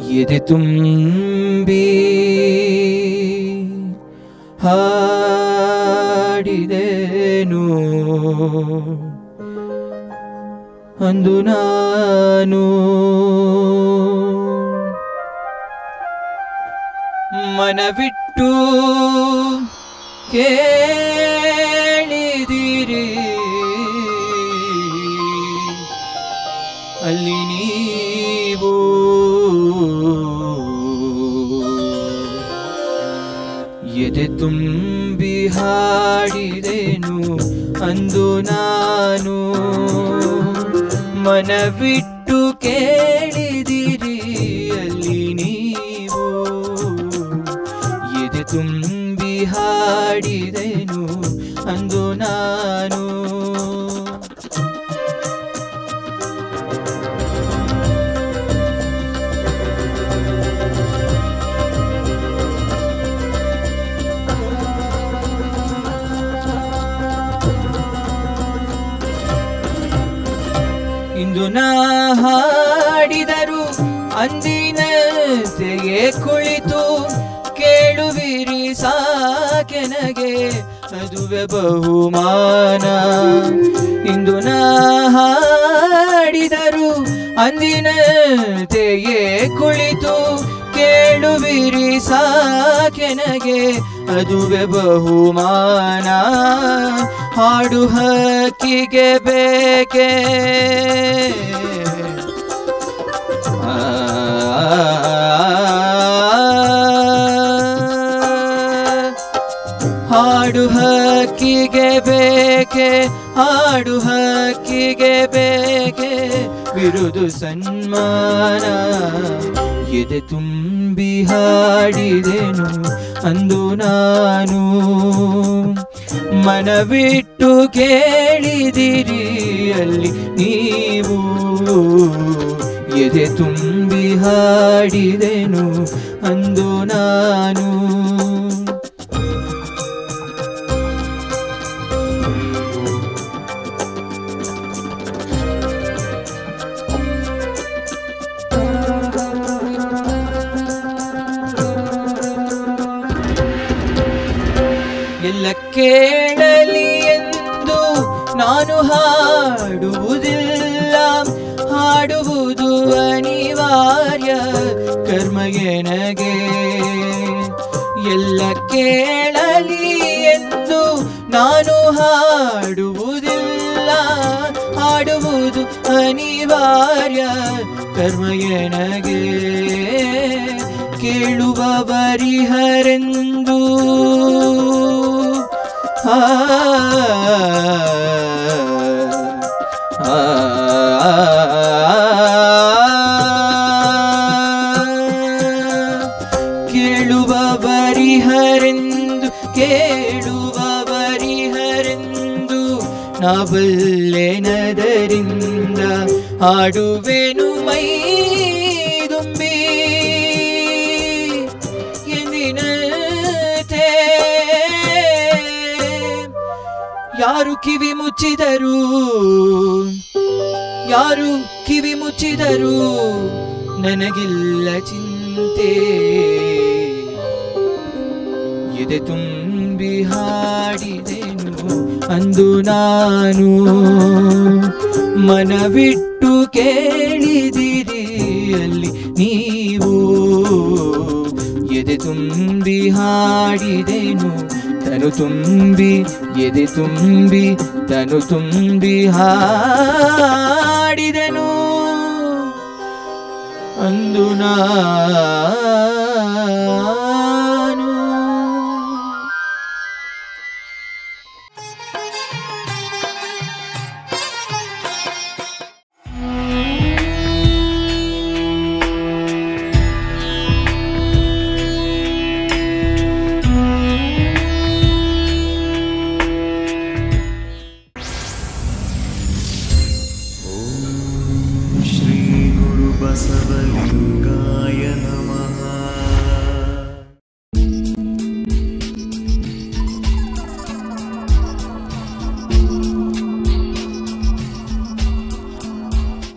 ಎದೆ ತುಂಬಿ ಹಾಡಿದೆನು ಅಂದು ನಾನು ಮನವಿಟ್ಟು ಕೇಳಿದಿರಿ ಅಲ್ಲಿ ನೀವು ಎದೆ ತುಂಬಿ ಹಾಡಿದೆನು ಅಂದು ನಾನು ಮನವಿಟ್ಟು ಕೇಳಿದಿರಿ ಅಲ್ಲಿ ನೀವು ಎದೆ ತುಂಬಿ ಹಾಡಿದೆನು ಅಂದು ನಾನು ಇಂದು ನಾ ಹಾಡಿದರು ಅಂದಿನಂತೆಯೇ ಕುಳಿತು ಕೇಳುವಿರಿ ಸಾಕೆನಗೆ ಅದುವೆ ಬಹುಮಾನ ಇಂದು ನಾ ಹಾಡಿದರು ಅಂದಿನಂತೆಯೇ ಕುಳಿತು ಕೇಳುವಿರಿ ಸಾಕೆನಗೆ ಅದುವೆ ಬಹುಮಾನ ಹಾಡು ಹಕ್ಕಿಗೆ ಬೇಕೆ ಹಾಡು ಹಕ್ಕಿಗೆ ಬೇಕೆ ಹಾಡು ಹಕ್ಕಿಗೆ ಬೇಕೆ ಬಿರುದು ಸನ್ಮಾನ ಎದೆ ತುಂಬಿ ಹಾಡಿದೆನು ಅಂದು ನಾನು ಮನವಿಟ್ಟು ಕೇಳಿದಿರಿ ಅಲ್ಲಿ ನೀವು ಎದೆ ತುಂಬಿ ಹಾಡಿದೆನು ಅಂದು ನಾನು ಎಲ್ಲ ಕೇಳಲಿ ಎಂದು ನಾನು ಹಾಡುವುದಿಲ್ಲ ಹಾಡುವುದು ಅನಿವಾರ್ಯ ಕರ್ಮ ಎನಗೆ ಎಲ್ಲ ಕೇಳಲಿ ಎಂದು ನಾನು ಹಾಡುವುದಿಲ್ಲ ಹಾಡುವುದು ಅನಿವಾರ್ಯ ಕರ್ಮ ಎನಗೆ ಕೇಳುವವರಿಹರೆಂದು ಆ ಆ, ಕೇಳುವವರಿಹರೆಂದು ಕೇಳುವವರಿಹರೆಂದು ನಾಬಲ್ಲೆನದರಿಂದ ಹಾಡುವೆನು ಮೈ ದುಂಬಿ ಎಂದಿನಂತೆ ಯಾರು ಕಿವಿ ಮುಚ್ಚಿದರು ಯಾರು ಕಿವಿ ಮುಚ್ಚಿದರು ನನಗಿಲ್ಲ ಚಿಂತೆ ಎದೆ ತುಂಬಿ ಹಾಡಿದೆನು ಅಂದು ನಾನು ಮನವಿಟ್ಟು ಕೇಳಿದಿರಿ ಅಲ್ಲಿ ನೀವು ಎದೆ ತುಂಬಿ ಹಾಡಿದೆನು ತನು ತುಂಬಿ ಎದೆ ತುಂಬಿ ತನು ತುಂಬಿ ಹಾಡಿದೆನು ಅಂದು ನಾನು श्रीगुरुबसवलिङ्गाय नमः